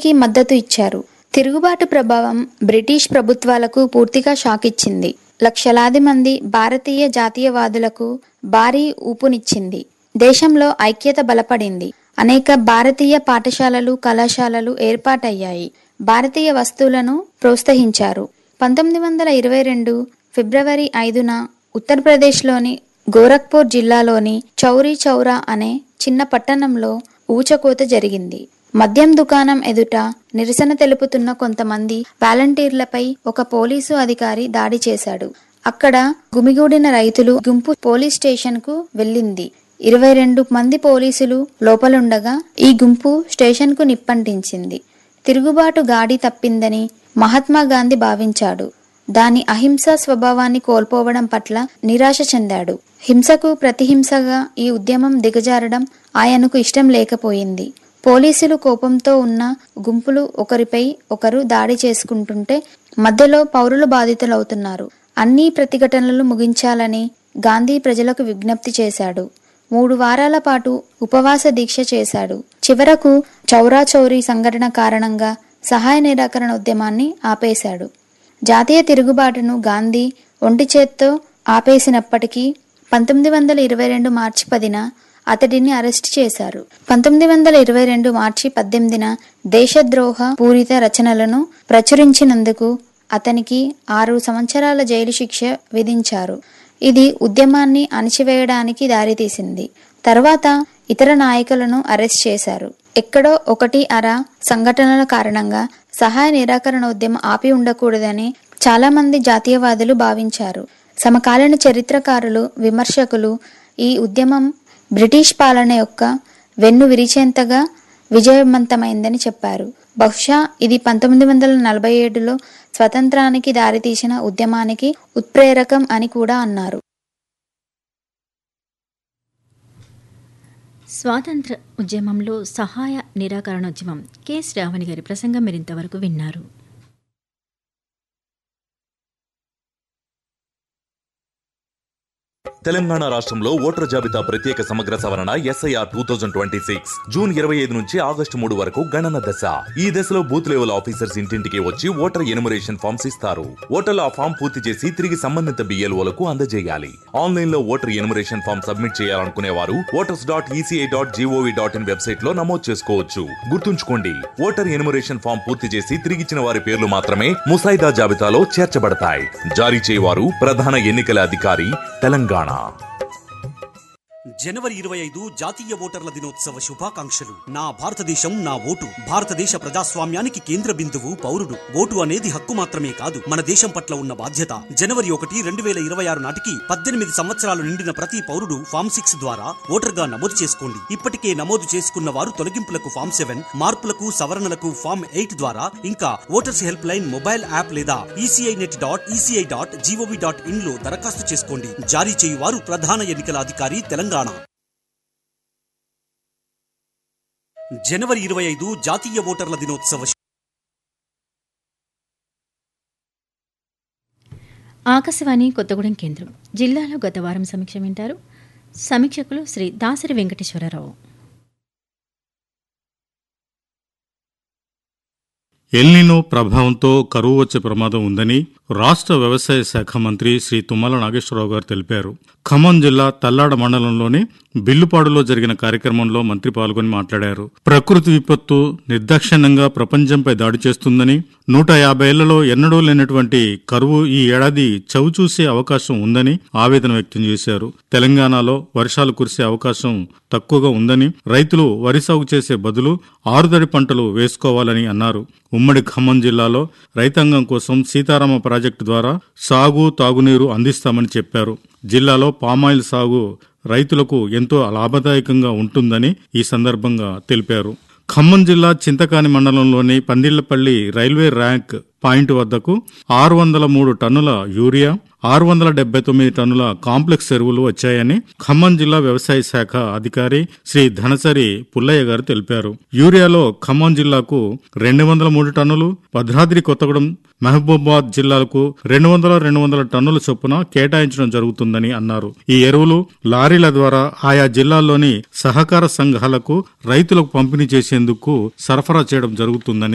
గాంధీకి మద్దతు ఇచ్చారు తిరుగుబాటు ప్రభావం బ్రిటిష్ ప్రభుత్వాలకు పూర్తిగా షాక్ ఇచ్చింది లక్షలాది మంది భారతీయ జాతీయవాదులకు భారీ ఊపునిచ్చింది దేశంలో ఐక్యత బలపడింది అనేక భారతీయ పాఠశాలలు కళాశాలలు ఏర్పాటయ్యాయి భారతీయ వస్తువులను ప్రోత్సహించారు పంతొమ్మిది వందల ఇరవై రెండు ఫిబ్రవరి ఐదున ఉత్తరప్రదేశ్లోని గోరఖ్పూర్ జిల్లాలోని చౌరీ చౌరా అనే చిన్న పట్టణంలో ఊచకోత జరిగింది మద్యం దుకాణం ఎదుట నిరసన తెలుపుతున్న కొంతమంది వాలంటీర్లపై ఒక పోలీసు అధికారి దాడి చేశాడు అక్కడ గుమిగూడిన రైతులు గుంపు పోలీస్ స్టేషన్ కు వెళ్ళింది ఇరవై రెండు మంది పోలీసులు లోపలుండగా ఈ గుంపు స్టేషన్ కు నిప్పంటించింది తిరుగుబాటు గాడి తప్పిందని మహాత్మా గాంధీ భావించాడు దాని అహింసా స్వభావాన్ని కోల్పోవడం పట్ల నిరాశ చెందాడు హింసకు ప్రతిహింసగా ఈ ఉద్యమం దిగజారడం ఆయనకు ఇష్టం లేకపోయింది పోలీసులు కోపంతో ఉన్న గుంపులు ఒకరిపై ఒకరు దాడి చేసుకుంటుంటే మధ్యలో పౌరులు బాధితులవుతున్నారు అన్ని ప్రతిఘటనలు ముగించాలని గాంధీ ప్రజలకు విజ్ఞప్తి చేశాడు మూడు వారాల పాటు ఉపవాస దీక్ష చేశాడు చివరకు చౌరా చౌరీ సంఘటన కారణంగా సహాయ నిరాకరణ ఉద్యమాన్ని ఆపేశాడు జాతీయ తిరుగుబాటును గాంధీ ఒంటి చేత్తో ఆపేసినప్పటికీ పంతొమ్మిది వందల ఇరవై రెండు మార్చి పదిన అతడిని అరెస్ట్ చేశారు పంతొమ్మిది వందల ఇరవై రెండు మార్చి పద్దెనిమిదిన దేశద్రోహ పూరిత రచనలను ప్రచురించినందుకు అతనికి ఆరు సంవత్సరాల జైలు శిక్ష విధించారు ఇది ఉద్యమాన్ని అణిచివేయడానికి దారితీసింది తర్వాత ఇతర నాయకులను అరెస్ట్ చేశారు ఎక్కడో ఒకటి అర సంఘటనల కారణంగా సహాయ నిరాకరణ ఉద్యమం ఆపి ఉండకూడదని చాలా మంది జాతీయవాదులు భావించారు సమకాలీన చరిత్రకారులు విమర్శకులు ఈ ఉద్యమం బ్రిటిష్ పాలన యొక్క వెన్ను విరిచేంతగా విజయవంతమైందని చెప్పారు బహుశా ఇది పంతొమ్మిది వందల నలభై ఏడులో స్వతంత్రానికి దారితీసిన ఉద్యమానికి ఉత్ప్రేరకం అని కూడా అన్నారు స్వాతంత్ర ఉద్యమంలో సహాయ నిరాకరణోద్యమం కె శ్రావణి గారి ప్రసంగం మీరింతవరకు విన్నారు తెలంగాణ రాష్ట్రంలో ఓటర్ జాబితా ప్రత్యేక సమగ్ర సవరణ SIR two thousand twenty six June ఇరవై ఐదు నుంచి ఆగస్టు మూడు వరకు గణన దశ ఈ దశలో బూత్ లెవెల్ ఆఫీసర్స్ ఇంటింటికి వచ్చి ఓటర్ ఎనుమరేషన్ ఫామ్స్ ఇస్తారు ఓటర్లు ఆ ఫామ్ పూర్తి చేసి తిరిగి సంబంధిత బిఎల్ఓలకు అందజేయాలి ఆన్లైన్ లో ఓటర్ ఎనుమరేషన్ ఫామ్ సబ్మిట్ చేయాలనుకునే వారు voters dot ECI dot gov dot in website లో నమోదు చేసుకోవచ్చు గుర్తుంచుకోండి ఓటర్ ఎనుమరేషన్ ఫామ్ పూర్తి చేసి తిరిగిచ్చిన వారి పేర్లు మాత్రమే ముసాయిదా జాబితాలో చేర్చబడతాయి జారీ చేయవారు ప్రధాన ఎన్నికల అధికారి తెలంగాణ జనవరి ఇరవై ఐదు జాతీయ ఓటర్ల దినోత్సవ శుభాకాంక్షలు నా భారతదేశం నా ఓటు భారతదేశ ప్రజాస్వామ్యానికి కేంద్ర బిందువు పౌరుడు ఓటు అనేది హక్కు మాత్రమే కాదు మన దేశం పట్ల ఉన్న బాధ్యత జనవరి ఒకటి రెండు వేల ఇరవై ఆరు నాటికి పద్దెనిమిది సంవత్సరాలు నిండిన ప్రతి పౌరుడు ఫామ్ సిక్స్ ద్వారా ఓటర్గా నమోదు చేసుకోండి ఇప్పటికే నమోదు చేసుకున్న వారు తొలగింపులకు ఫామ్ సెవెన్ మార్పులకు సవరణలకు ఫామ్ ఎయిట్ ద్వారా ఇంకా voters helpline mobile app లేదా ECI net dot ECI dot gov dot in లో దరఖాస్తు చేసుకోండి జారీ చేయువారు ప్రధాన ఎన్నికల అధికారి తెలంగాణ జనవరి ఇరవై ఐదు జాతీయ ఓటర్ల దినోత్సవ ఆకాశవాణి కొత్తగూడెం కేంద్రం జిల్లాలో గత వారం సమీక్ష వింటారు సమీక్షకులు శ్రీ దాసరి వెంకటేశ్వరరావు ఎల్నినో ప్రభావంతో కరువు వచ్చే ప్రమాదం ఉందని రాష్ట్ర వ్యవసాయ శాఖ మంత్రి శ్రీ తుమ్మల నాగేశ్వరరావు గారు తెలిపారు ఖమ్మం జిల్లా తల్లాడ మండలంలోని బిల్లుపాడులో జరిగిన కార్యక్రమంలో మంత్రి పాల్గొని మాట్లాడారు ప్రకృతి విపత్తు నిర్దాక్షిణ్యంగా ప్రపంచంపై దాడి చేస్తుందని నూట యాభై ఏళ్లలో ఎన్నడూ లేనటువంటి కరువు ఈ ఏడాది చవిచూసే అవకాశం ఉందని ఆవేదన వ్యక్తం చేశారు తెలంగాణలో వర్షాలు కురిసే అవకాశం తక్కువగా ఉందని రైతులు వరి సాగు చేసే బదులు ఆరుదడి పంటలు వేసుకోవాలని అన్నారు ఉమ్మడి ఖమ్మం జిల్లాలో రైతాంగం కోసం సీతారామ ప్రాజెక్టు ద్వారా సాగు తాగునీరు అందిస్తామని చెప్పారు జిల్లాలో పామాయిల్ సాగు రైతులకు ఎంతో లాభదాయకంగా ఉంటుందని ఈ సందర్భంగా తెలిపారు ఖమ్మం జిల్లా చింతకాని మండలంలోని పందిళ్లపల్లి రైల్వే ర్యాంక్ పాయింట్ వద్దకు ఆరు వందల మూడు టన్నుల యూరియా ఆరు వందల డెబ్బై తొమ్మిది టన్నుల కాంప్లెక్స్ ఎరువులు వచ్చాయని ఖమ్మం జిల్లా వ్యవసాయ శాఖ అధికారి శ్రీ ధనసరి పుల్లయ్య గారు తెలిపారు యూరియాలో ఖమ్మం జిల్లాకు రెండు వందల మూడు టన్నులు భద్రాద్రి కొత్తగూడెం మహబూబాబాద్ జిల్లాలకు రెండు వందల రెండు వందల టన్నుల చొప్పున కేటాయించడం జరుగుతుందని అన్నారు ఈ ఎరువులు లారీల ద్వారా ఆయా జిల్లాల్లోని సహకార సంఘాలకు రైతులకు పంపిణీ చేసేందుకు సరఫరా చేయడం జరుగుతుందని